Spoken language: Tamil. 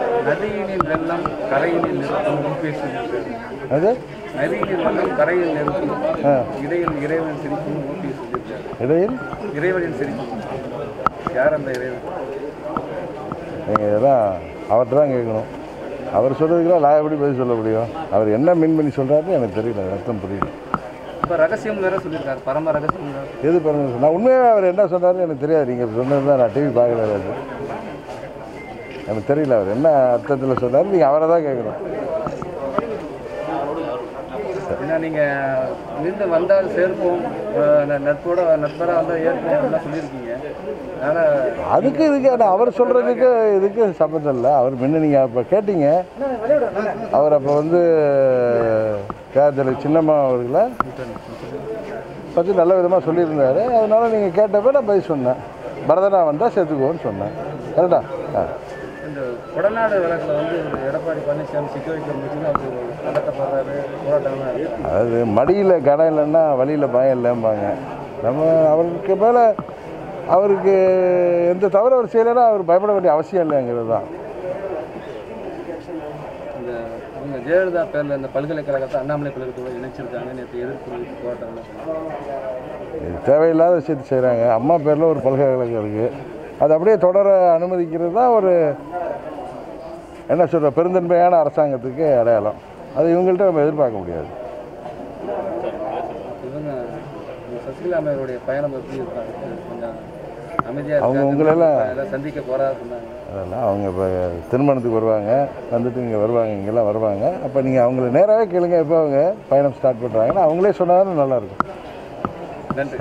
நதியினில் வெள்ளம் கரையினில் நிறுத்தும் பேசுகிறது அது நதியினில் வெள்ளம் கரையில் நிறுத்தும் ஆ. இடையில் இறைவன் சிரிக்கும் ஊட்டி சொல்லியிருக்காரு இடையில் இறைவனின் சிரிக்கும் யார் அந்த இறைவன் நீங்கள் இதெல்லாம் அவர்கிட்ட தான் கேட்கணும் அவர் சொல்கிறதுக்கெல்லாம் நான் எப்படி பதில் சொல்ல முடியும் அவர் என்ன மீன் பண்ணி சொல்கிறாருன்னு எனக்கு தெரியல அர்த்தம் புரியல இப்போ ரகசியம் வேற சொல்லியிருக்காரு பரம ரகசியம் வேற. எது பாருங்க நான் உண்மையாக அவர் என்ன சொன்னாருன்னு எனக்கு தெரியாது நீங்கள் சொன்னது தான் நான் டிவி பார்க்கல அது எனக்கு தெரியல அவர் என்ன அர்த்தத்தில் சொன்னார் நீங்கள் அவரை தான் கேட்கணும் ஏன்னா நீங்கள் இருந்து வந்தால் சேர்ப்போம் அஹ் ந- நட்போட நட்பராக வந்தால் ஏற்போம் அப்படிலாம் சொல்லியிருக்கீங்க அதனால் அதுக்கு இதுக்கு நான் அவர் சொல்கிறதுக்கு இதுக்கு சம்மந்தம் இல்லை அவர் முன்ன நீங்கள் அப்போ கேட்டீங்க அவர் அப்போ வந்து கேரள சின்னம்மா அவர்களை பற்றி நல்ல விதமாக சொல்லியிருந்தார் அதனால நீங்கள் கேட்டப்ப நான் பதில் சொன்னேன் பரதனா வந்தால் சேர்த்துக்குவோன்னு சொன்னேன் கரெக்டா ஆ இந்த கொடநாடு வழக்கில் வந்து ஒரு எடப்பாடி பழனிசாமி சிக்க வைக்க முடிச்சுன்னு அவர் நடத்தப்படுறாரு போராட்டம்லாம் இருக்கு அது மடியில் கடம் இல்லைன்னா வழியில் பயம் இல்லைம்பாங்க நம்ம அவருக்கு மேலே அவருக்கு எந்த தவறு அவர் செய்யலைன்னா அவர் பயப்பட வேண்டிய அவசியம் இல்லைங்கிறது தான் இந்த இவங்க ஜெயலலிதா பேரில் இந்த பல்கலைக்கழகத்தை அண்ணாமலை பல்கலைக்கழகத்தோட இணைச்சிருக்காங்க நேற்று எதிர்ப்பு போராட்டம்லாம் பண்ணாங்க. இது தேவையில்லாத விஷயத்தை செய்கிறாங்க அம்மா பேரில் ஒரு பல்கலைக்கழகம் இருக்குது அது அப்படியே தொடர அனுமதிக்கிறது தான் ஒரு என்ன சொல்கிற பெருந்தன்மையான அரசாங்கத்துக்கு அடையாளம் அது இவங்கள்ட்ட நம்ம எதிர்பார்க்க முடியாது இவங்க இந்த சசிகலா அம்மையாருடைய பயணம் எப்படி இருக்காங்க கொஞ்சம் அமைதியாக அவங்க இருக்காங்க உங்களெல்லாம் எல்லாம் சந்திக்க போறதா சொன்னாங்க அதெல்லாம் அவங்க இப்போ திருமணத்துக்கு வருவாங்க வந்துட்டு இங்கே வருவாங்க இங்கெல்லாம் வருவாங்க அப்போ நீங்கள் அவங்கள நேராகவே கேளுங்க எப்போ அவங்க பயணம் ஸ்டார்ட் பண்ணுறாங்கன்னா அவங்களே சொன்னாலும் நல்லாயிருக்கும் நன்றி